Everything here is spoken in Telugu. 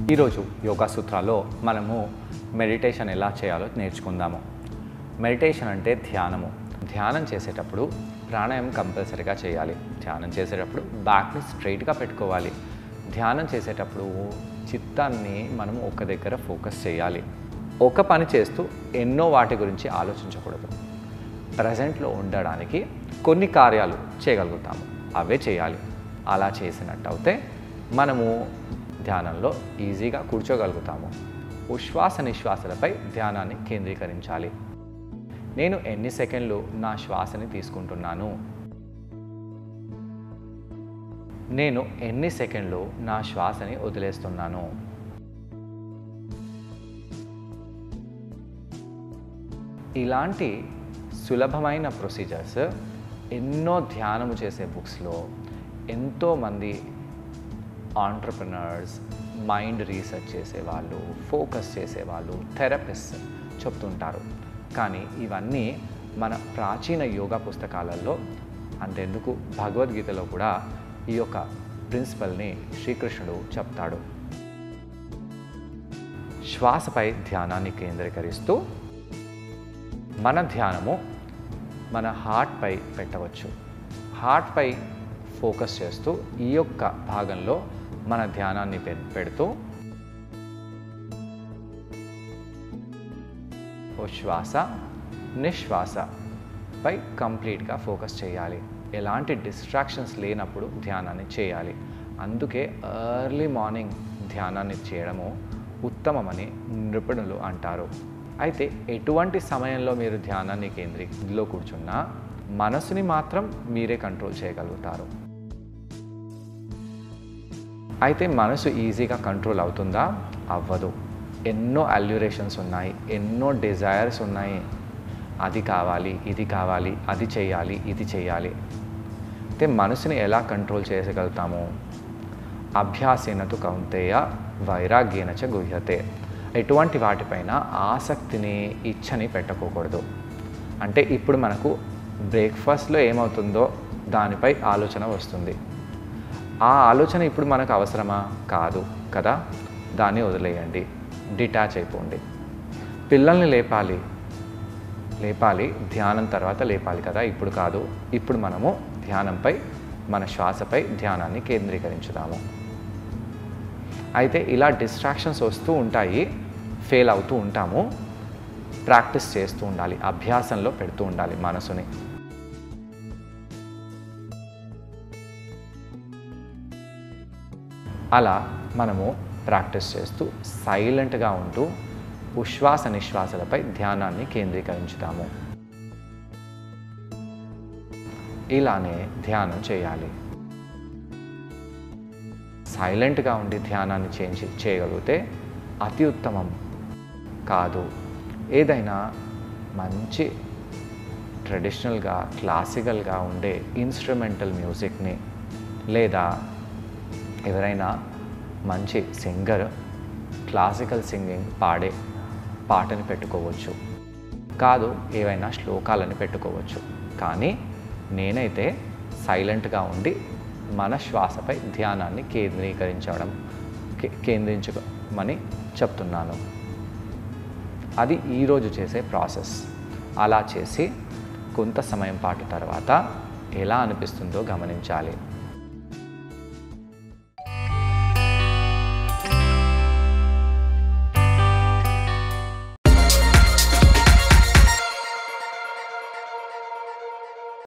ఈరోజు యోగా సూత్రాల్లో మనము మెడిటేషన్ ఎలా చేయాలో నేర్చుకుందాము మెడిటేషన్ అంటే ధ్యానము ధ్యానం చేసేటప్పుడు ప్రాణాయామం కంపల్సరీగా చేయాలి ధ్యానం చేసేటప్పుడు బ్యాక్ని స్ట్రైట్గా పెట్టుకోవాలి ధ్యానం చేసేటప్పుడు చిత్తాన్ని మనం ఒక దగ్గర ఫోకస్ చేయాలి ఒక పని చేస్తూ ఎన్నో వాటి గురించి ఆలోచించకూడదు ప్రజెంట్లో ఉండడానికి కొన్ని కార్యాలు చేయగలుగుతాము అవే చేయాలి అలా చేసినట్టు అయితే మనము ధ్యానంలో ఈజీగా కూర్చోగలుగుతాము ఉశ్వాస నిశ్వాసలపై ధ్యానాన్ని కేంద్రీకరించాలి నేను ఎన్ని సెకండ్లు నా శ్వాసని తీసుకుంటున్నాను నేను ఎన్ని సెకండ్లు నా శ్వాసని వదిలేస్తున్నాను ఇలాంటి సులభమైన ప్రొసీజర్స్ ఎన్నో ధ్యానము చేసే బుక్స్లో ఎంతోమంది ఆంటర్ప్రినర్స్ మైండ్ రీసెర్చ్ చేసేవాళ్ళు ఫోకస్ చేసేవాళ్ళు థెరపిస్ట్ చెప్తుంటారు కానీ ఇవన్నీ మన ప్రాచీన యోగా పుస్తకాలలో అంతెందుకు భగవద్గీతలో కూడా ఈ యొక్క ప్రిన్సిపల్ని శ్రీకృష్ణుడు చెప్తాడు శ్వాసపై ధ్యానాన్ని కేంద్రీకరిస్తూ మన ధ్యానము మన హార్ట్పై పెట్టవచ్చు హార్ట్పై ఫోకస్ చేస్తూ ఈ యొక్క భాగంలో మన ధ్యానాన్ని పె పెడుతూ ఓ శ్వాస నిశ్వాస పై కంప్లీట్గా ఫోకస్ చేయాలి ఎలాంటి డిస్ట్రాక్షన్స్ లేనప్పుడు ధ్యానాన్ని చేయాలి అందుకే ఎర్లీ మార్నింగ్ ధ్యానాన్ని చేయడము ఉత్తమమని నిపుణులు అంటారు అయితే ఎటువంటి సమయంలో మీరు ధ్యానాన్ని కేంద్రీలో కూర్చున్నా మనసుని మాత్రం మీరే కంట్రోల్ చేయగలుగుతారు అయితే మనసు ఈజీగా కంట్రోల్ అవుతుందా అవ్వదు ఎన్నో అల్యురేషన్స్ ఉన్నాయి ఎన్నో డిజైర్స్ ఉన్నాయి అది కావాలి ఇది కావాలి అది చేయాలి ఇది చేయాలి అయితే మనసుని ఎలా కంట్రోల్ చేయగలుగుతాము అభ్యాసేనతు కౌంతేయ వైరాగ్యేన చ గుహ్యతే ఎటువంటి వాటిపైన ఆసక్తిని ఇచ్చని పెట్టుకోకూడదు అంటే ఇప్పుడు మనకు బ్రేక్ఫాస్ట్లో ఏమవుతుందో దానిపై ఆలోచన వస్తుంది ఆ ఆలోచన ఇప్పుడు మనకు అవసరమా కాదు కదా దాన్ని వదిలేయండి డిటాచ్ అయిపోండి పిల్లల్ని లేపాలి లేపాలి ధ్యానం తర్వాత లేపాలి కదా ఇప్పుడు కాదు ఇప్పుడు మనము ధ్యానంపై మన శ్వాసపై ధ్యానాన్ని కేంద్రీకరించుదాము అయితే ఇలా డిస్ట్రాక్షన్స్ వస్తూ ఉంటాయి ఫెయిల్ అవుతూ ఉంటాము ప్రాక్టీస్ చేస్తూ ఉండాలి అభ్యాసంలో పెడుతూ ఉండాలి మనసుని అలా మనము ప్రాక్టీస్ చేస్తూ సైలెంట్గా ఉంటూ ఉశ్వాస నిశ్వాసలపై ధ్యానాన్ని కేంద్రీకరించుతాము ఇలానే ధ్యానం చేయాలి సైలెంట్గా ఉండి ధ్యానాన్ని చేంజ్ చేయగలిగితే అతి ఉత్తమం కాదు ఏదైనా మంచి ట్రెడిషనల్గా క్లాసికల్గా ఉండే ఇన్స్ట్రుమెంటల్ మ్యూజిక్ని లేదా ఎవరైనా మంచి సింగర్ క్లాసికల్ సింగింగ్ పాడే పాటని పెట్టుకోవచ్చు కాదు ఏవైనా శ్లోకాలని పెట్టుకోవచ్చు కానీ నేనైతే సైలెంట్గా ఉండి మన శ్వాసపై ధ్యానాన్ని కేంద్రీకరించడం కే- కేంద్రించమని చెప్తున్నాను అది ఈరోజు చేసే ప్రాసెస్ అలా చేసి కొంత సమయం పాటు తర్వాత ఎలా అనిపిస్తుందో గమనించాలి